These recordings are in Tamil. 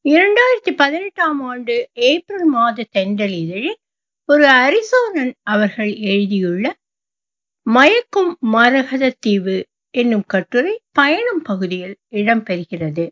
இரண்டாயிரத்தி பதினெட்டாம் ஆண்டு ஏப்ரல் மாத தென்றல் இதழில் ஒரு அரிசோனன் அவர்கள் எழுதியுள்ள மயக்கும் மரகத தீவு என்னும் கட்டுரை பயணம் பகுதியில் இடம்பெறுகிறது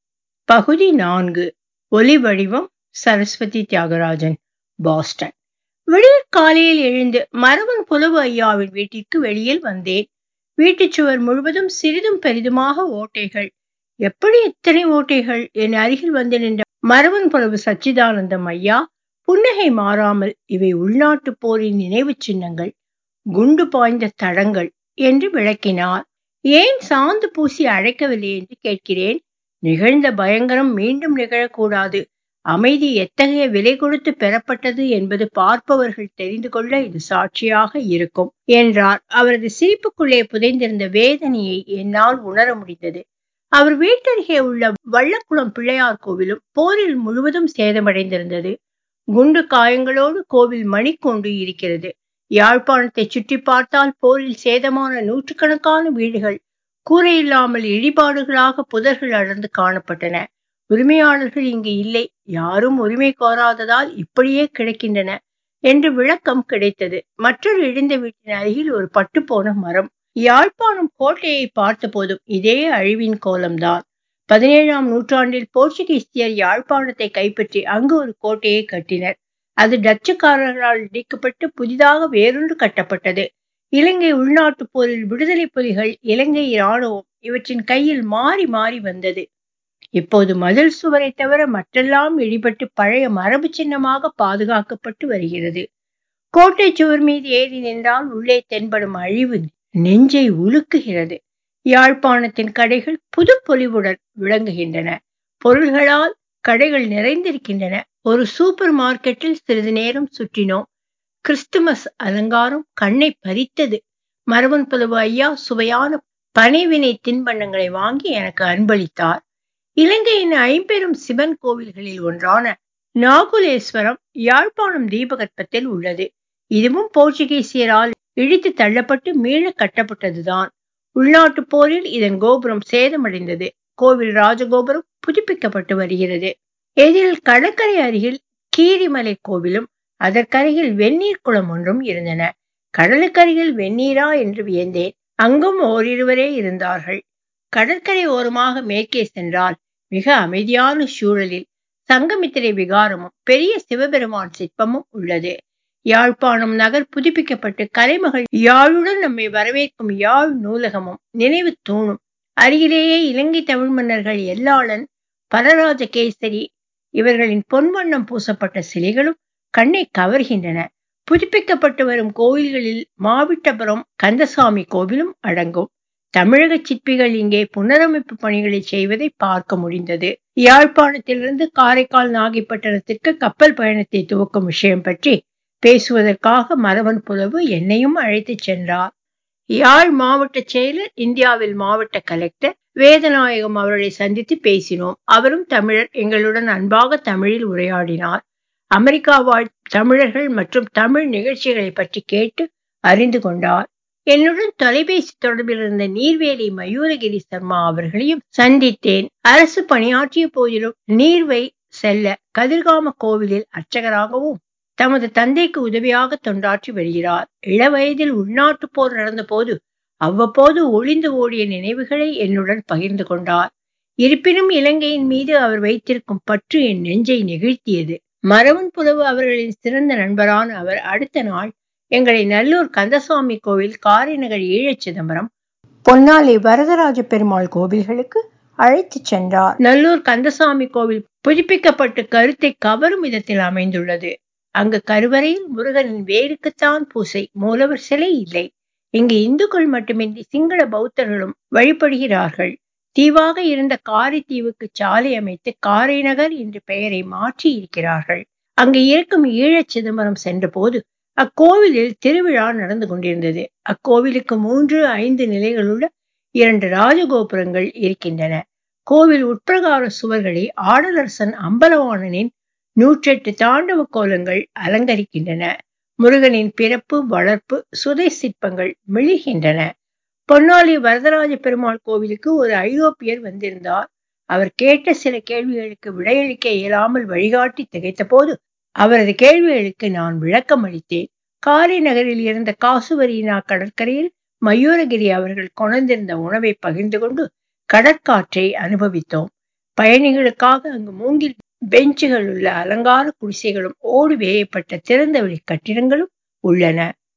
பகுதி நான்கு ஒலி வடிவம் சரஸ்வதி தியாகராஜன் பாஸ்டன் விடியற் காலையில் எழுந்து மரவன் புலவு ஐயாவின் வீட்டிற்கு வெளியில் வந்தேன் வீட்டுச் சுவர் முழுவதும் சிறிதும் பெரிதுமாக ஓட்டைகள் எப்படி இத்தனை ஓட்டைகள் என் அருகில் வந்து நின்ற மரவன் புலவு சச்சிதானந்தம் ஐயா புன்னகை மாறாமல் இவை உள்நாட்டு போரின் நினைவு சின்னங்கள் குண்டு பாய்ந்த தடங்கள் என்று விளக்கினார் ஏன் சாந்து பூசி அழைக்கவில்லை என்று கேட்கிறேன் நிகழ்ந்த பயங்கரம் மீண்டும் நிகழக்கூடாது அமைதி எத்தகைய விலை கொடுத்து பெறப்பட்டது என்பது பார்ப்பவர்கள் தெரிந்து கொள்ள இது சாட்சியாக இருக்கும் என்றார் அவரது சிரிப்புக்குள்ளே புதைந்திருந்த வேதனையை என்னால் உணர முடிந்தது அவர் வீட்டருகே உள்ள வள்ளக்குளம் பிள்ளையார் கோவிலும் போரில் முழுவதும் சேதமடைந்திருந்தது குண்டு காயங்களோடு கோவில் மணிக்கொண்டு இருக்கிறது யாழ்ப்பாணத்தை சுற்றி பார்த்தால் போரில் சேதமான நூற்றுக்கணக்கான வீடுகள் கூரையில்லாமல் இடிபாடுகளாக புதர்கள் அடர்ந்து காணப்பட்டன உரிமையாளர்கள் இங்கு இல்லை யாரும் உரிமை கோராததால் இப்படியே கிடக்கின்றன என்று விளக்கம் கிடைத்தது மற்றொரு இடிந்த வீட்டின் அருகில் ஒரு பட்டுப்போன மரம் யாழ்ப்பாணம் கோட்டையை பார்த்த போதும் இதே அழிவின் கோலம்தான் பதினேழாம் நூற்றாண்டில் போர்ச்சுகீசியர் யாழ்ப்பாணத்தை கைப்பற்றி அங்கு ஒரு கோட்டையை கட்டினர் அது டச்சுக்காரர்களால் இடிக்கப்பட்டு புதிதாக வேறொன்று கட்டப்பட்டது இலங்கை உள்நாட்டு போரில் விடுதலை புலிகள் இலங்கை இராணுவம் இவற்றின் கையில் மாறி மாறி வந்தது இப்போது மதில் சுவரை தவிர மற்றெல்லாம் இடிபட்டு பழைய மரபு சின்னமாக பாதுகாக்கப்பட்டு வருகிறது கோட்டை சுவர் மீது ஏறி நின்றால் உள்ளே தென்படும் அழிவு நெஞ்சை உலுக்குகிறது யாழ்ப்பாணத்தின் கடைகள் புது பொலிவுடன் விளங்குகின்றன பொருள்களால் கடைகள் நிறைந்திருக்கின்றன ஒரு சூப்பர் மார்க்கெட்டில் சிறிது நேரம் சுற்றினோம் கிறிஸ்துமஸ் அலங்காரம் கண்ணை பறித்தது மரவன் புலவு ஐயா சுவையான பனைவினை தின்பண்டங்களை வாங்கி எனக்கு அன்பளித்தார் இலங்கையின் ஐம்பெரும் சிவன் கோவில்களில் ஒன்றான நாகுலேஸ்வரம் யாழ்ப்பாணம் தீபகற்பத்தில் உள்ளது இதுவும் போர்ச்சுகீசியரால் இழித்து தள்ளப்பட்டு மீள கட்டப்பட்டதுதான் உள்நாட்டு போரில் இதன் கோபுரம் சேதமடைந்தது கோவில் ராஜகோபுரம் புதுப்பிக்கப்பட்டு வருகிறது எதிரில் கடற்கரை அருகில் கீரிமலை கோவிலும் அதற்கருகில் வெந்நீர் குளம் ஒன்றும் இருந்தன கடலுக்கருகில் வெந்நீரா என்று வியந்தேன் அங்கும் ஓரிருவரே இருந்தார்கள் கடற்கரை ஓரமாக மேற்கே சென்றால் மிக அமைதியான சூழலில் சங்கமித்திரை விகாரமும் பெரிய சிவபெருமான் சிற்பமும் உள்ளது யாழ்ப்பாணம் நகர் புதுப்பிக்கப்பட்டு கலைமகள் யாழுடன் நம்மை வரவேற்கும் யாழ் நூலகமும் நினைவு தூணும் அருகிலேயே இலங்கை தமிழ் மன்னர்கள் எல்லாளன் பரராஜகேசரி இவர்களின் பொன்வண்ணம் பூசப்பட்ட சிலைகளும் கண்ணை கவர்கின்றன புதுப்பிக்கப்பட்டு வரும் கோவில்களில் மாவிட்டபுரம் கந்தசாமி கோவிலும் அடங்கும் தமிழக சிற்பிகள் இங்கே புனரமைப்பு பணிகளை செய்வதை பார்க்க முடிந்தது யாழ்ப்பாணத்திலிருந்து காரைக்கால் நாகைப்பட்டினத்திற்கு கப்பல் பயணத்தை துவக்கும் விஷயம் பற்றி பேசுவதற்காக மரவன் புலவு என்னையும் அழைத்துச் சென்றார் யாழ் மாவட்ட செயலர் இந்தியாவில் மாவட்ட கலெக்டர் வேதநாயகம் அவர்களை சந்தித்து பேசினோம் அவரும் தமிழர் எங்களுடன் அன்பாக தமிழில் உரையாடினார் அமெரிக்கா வாழ் தமிழர்கள் மற்றும் தமிழ் நிகழ்ச்சிகளை பற்றி கேட்டு அறிந்து கொண்டார் என்னுடன் தொலைபேசி தொடர்பில் இருந்த நீர்வேலி மயூரகிரி சர்மா அவர்களையும் சந்தித்தேன் அரசு பணியாற்றிய போதிலும் நீர்வை செல்ல கதிர்காம கோவிலில் அர்ச்சகராகவும் தமது தந்தைக்கு உதவியாக தொண்டாற்றி வருகிறார் இளவயதில் உள்நாட்டு போர் நடந்த போது அவ்வப்போது ஒளிந்து ஓடிய நினைவுகளை என்னுடன் பகிர்ந்து கொண்டார் இருப்பினும் இலங்கையின் மீது அவர் வைத்திருக்கும் பற்று என் நெஞ்சை நெகிழ்த்தியது மரவன் புலவு அவர்களின் சிறந்த நண்பரான அவர் அடுத்த நாள் எங்களை நல்லூர் கந்தசுவாமி கோவில் காரைநகர் ஈழச் சிதம்பரம் பொன்னாலை வரதராஜ பெருமாள் கோவில்களுக்கு அழைத்து சென்றார் நல்லூர் கந்தசாமி கோவில் புதுப்பிக்கப்பட்டு கருத்தை கவரும் விதத்தில் அமைந்துள்ளது அங்கு கருவறையில் முருகனின் வேருக்குத்தான் பூசை மூலவர் சிலை இல்லை இங்கு இந்துக்கள் மட்டுமின்றி சிங்கள பௌத்தர்களும் வழிபடுகிறார்கள் தீவாக இருந்த காரை தீவுக்கு சாலை அமைத்து காரைநகர் என்று பெயரை மாற்றி இருக்கிறார்கள் அங்கு இருக்கும் ஈழச் சிதம்பரம் சென்றபோது அக்கோவிலில் திருவிழா நடந்து கொண்டிருந்தது அக்கோவிலுக்கு மூன்று ஐந்து நிலைகளுள்ள இரண்டு ராஜகோபுரங்கள் இருக்கின்றன கோவில் உட்பிரகார சுவர்களை ஆடலரசன் அம்பலவாணனின் நூற்றெட்டு தாண்டவ கோலங்கள் அலங்கரிக்கின்றன முருகனின் பிறப்பு வளர்ப்பு சுதை சிற்பங்கள் மிளிகின்றன பொன்னாலி வரதராஜ பெருமாள் கோவிலுக்கு ஒரு ஐரோப்பியர் வந்திருந்தார் அவர் கேட்ட சில கேள்விகளுக்கு விடையளிக்க இயலாமல் வழிகாட்டி திகைத்த போது அவரது கேள்விகளுக்கு நான் விளக்கம் அளித்தேன் காரை நகரில் இருந்த காசுவரீனா கடற்கரையில் மயூரகிரி அவர்கள் கொணர்ந்திருந்த உணவை பகிர்ந்து கொண்டு கடற்காற்றை அனுபவித்தோம் பயணிகளுக்காக அங்கு மூங்கில் பெஞ்சுகள் உள்ள அலங்கார குடிசைகளும் ஓடு வேயப்பட்ட திறந்தவெளி கட்டிடங்களும் உள்ளன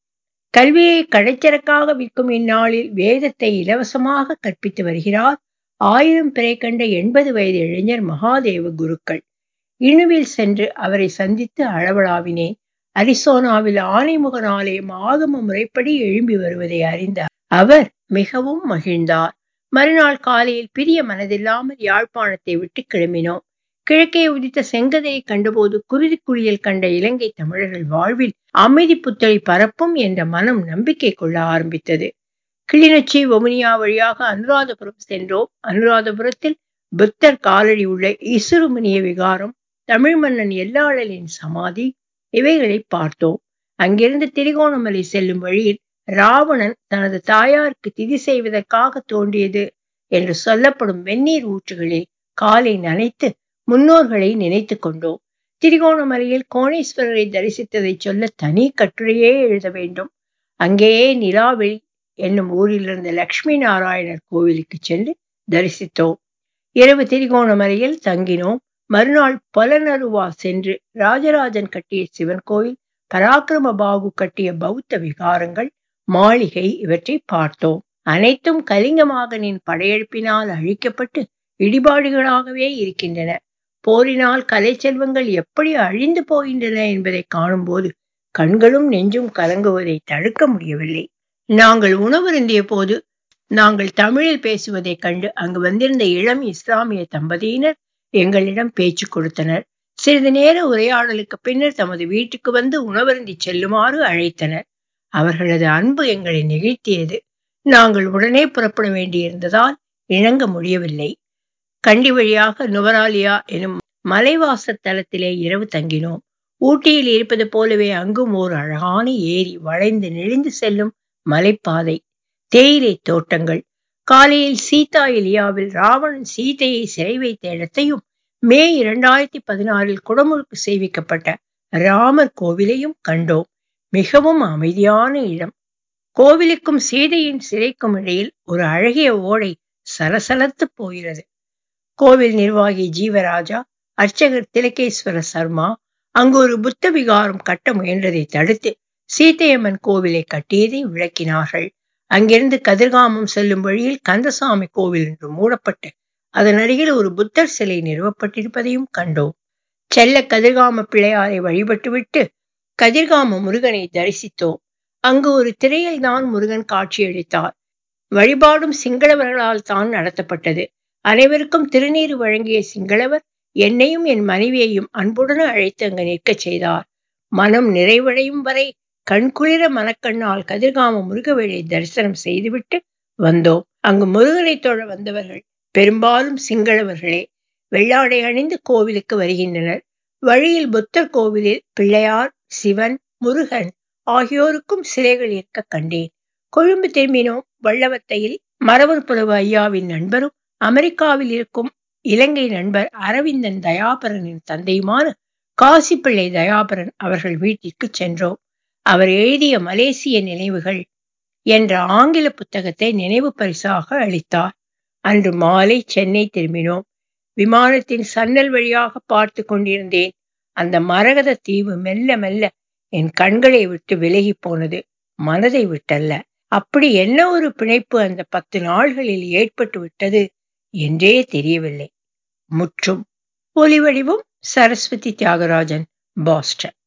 கல்வியை கடைச்சரக்காக விற்கும் இந்நாளில் வேதத்தை இலவசமாக கற்பித்து வருகிறார் ஆயிரம் பிறை கண்ட எண்பது வயது இளைஞர் மகாதேவ குருக்கள் இணுவில் சென்று அவரை சந்தித்து அளவலாவினேன் அரிசோனாவில் ஆனைமுகன் ஆலயம் ஆகம முறைப்படி எழும்பி வருவதை அறிந்த அவர் மிகவும் மகிழ்ந்தார் மறுநாள் காலையில் பிரிய மனதில்லாமல் யாழ்ப்பாணத்தை விட்டு கிளம்பினோம் கிழக்கே உதித்த செங்கதையை கண்டபோது குருதி குழியில் கண்ட இலங்கை தமிழர்கள் வாழ்வில் அமைதி புத்தளி பரப்பும் என்ற மனம் நம்பிக்கை கொள்ள ஆரம்பித்தது கிளிநொச்சி வவுனியா வழியாக அனுராதபுரம் சென்றோம் அனுராதபுரத்தில் புத்தர் காலடி உள்ள இசுருமணிய விகாரம் தமிழ் மன்னன் எல்லாளலின் சமாதி இவைகளை பார்த்தோம் அங்கிருந்து திரிகோணமலை செல்லும் வழியில் ராவணன் தனது தாயாருக்கு திதி செய்வதற்காக தோன்றியது என்று சொல்லப்படும் வெந்நீர் ஊற்றுகளில் காலை நனைத்து முன்னோர்களை நினைத்து கொண்டோம் திரிகோணமலையில் கோணேஸ்வரரை தரிசித்ததை சொல்ல தனி கட்டுரையே எழுத வேண்டும் அங்கேயே நிலாவெளி என்னும் ஊரில் இருந்த லட்சுமி நாராயணர் கோவிலுக்கு சென்று தரிசித்தோம் இரவு திரிகோணமலையில் தங்கினோம் மறுநாள் பலனருவா சென்று ராஜராஜன் கட்டிய சிவன் கோயில் பராக்கிரம பாகு கட்டிய பௌத்த விகாரங்கள் மாளிகை இவற்றை பார்த்தோம் அனைத்தும் கலிங்கமாகனின் படையெடுப்பினால் அழிக்கப்பட்டு இடிபாடுகளாகவே இருக்கின்றன போரினால் கலை செல்வங்கள் எப்படி அழிந்து போகின்றன என்பதை காணும்போது கண்களும் நெஞ்சும் கலங்குவதை தடுக்க முடியவில்லை நாங்கள் உணவருந்திய போது நாங்கள் தமிழில் பேசுவதைக் கண்டு அங்கு வந்திருந்த இளம் இஸ்லாமிய தம்பதியினர் எங்களிடம் பேச்சு கொடுத்தனர் சிறிது நேர உரையாடலுக்கு பின்னர் தமது வீட்டுக்கு வந்து உணவருந்தி செல்லுமாறு அழைத்தனர் அவர்களது அன்பு எங்களை நெகிழ்த்தியது நாங்கள் உடனே புறப்பட வேண்டியிருந்ததால் இணங்க முடியவில்லை கண்டி வழியாக நுவராலியா எனும் மலைவாச தலத்திலே இரவு தங்கினோம் ஊட்டியில் இருப்பது போலவே அங்கும் ஓர் அழகான ஏரி வளைந்து நெளிந்து செல்லும் மலைப்பாதை தேயிலை தோட்டங்கள் காலையில் சீதா இலியாவில் ராவணன் சீதையை சிறை வைத்த இடத்தையும் மே இரண்டாயிரத்தி பதினாறில் குடமுழுக்கு செய்விக்கப்பட்ட ராமர் கோவிலையும் கண்டோம் மிகவும் அமைதியான இடம் கோவிலுக்கும் சீதையின் சிறைக்கும் இடையில் ஒரு அழகிய ஓடை சலசலத்து போகிறது கோவில் நிர்வாகி ஜீவராஜா அர்ச்சகர் திலகேஸ்வர சர்மா அங்கு ஒரு புத்த விகாரம் கட்ட முயன்றதை தடுத்து சீத்தையம்மன் கோவிலை கட்டியதை விளக்கினார்கள் அங்கிருந்து கதிர்காமம் செல்லும் வழியில் கந்தசாமி கோவில் என்று மூடப்பட்டு அதன் அருகில் ஒரு புத்தர் சிலை நிறுவப்பட்டிருப்பதையும் கண்டோம் செல்ல கதிர்காம பிள்ளையாரை வழிபட்டுவிட்டு கதிர்காம முருகனை தரிசித்தோம் அங்கு ஒரு திரையில் தான் முருகன் காட்சியளித்தார் வழிபாடும் சிங்களவர்களால் தான் நடத்தப்பட்டது அனைவருக்கும் திருநீர் வழங்கிய சிங்களவர் என்னையும் என் மனைவியையும் அன்புடன் அழைத்து அங்கு நிற்கச் செய்தார் மனம் நிறைவடையும் வரை கண்குளிர மனக்கண்ணால் கதிர்காம முருகவேளை தரிசனம் செய்துவிட்டு வந்தோம் அங்கு முருகனை தொழ வந்தவர்கள் பெரும்பாலும் சிங்களவர்களே வெள்ளாடை அணிந்து கோவிலுக்கு வருகின்றனர் வழியில் புத்தர் கோவிலில் பிள்ளையார் சிவன் முருகன் ஆகியோருக்கும் சிலைகள் இருக்க கண்டேன் கொழும்பு திரும்பினோம் வள்ளவத்தையில் மரவர் புலவு ஐயாவின் நண்பரும் அமெரிக்காவில் இருக்கும் இலங்கை நண்பர் அரவிந்தன் தயாபரனின் தந்தையுமான காசிப்பிள்ளை தயாபரன் அவர்கள் வீட்டிற்கு சென்றோம் அவர் எழுதிய மலேசிய நினைவுகள் என்ற ஆங்கில புத்தகத்தை நினைவு பரிசாக அளித்தார் அன்று மாலை சென்னை திரும்பினோம் விமானத்தின் சன்னல் வழியாக பார்த்து கொண்டிருந்தேன் அந்த மரகத தீவு மெல்ல மெல்ல என் கண்களை விட்டு விலகி போனது மனதை விட்டல்ல அப்படி என்ன ஒரு பிணைப்பு அந்த பத்து நாள்களில் ஏற்பட்டு விட்டது என்றே தெரியவில்லை முற்றும் ஒலிவடிவும் சரஸ்வதி தியாகராஜன் பாஸ்டன்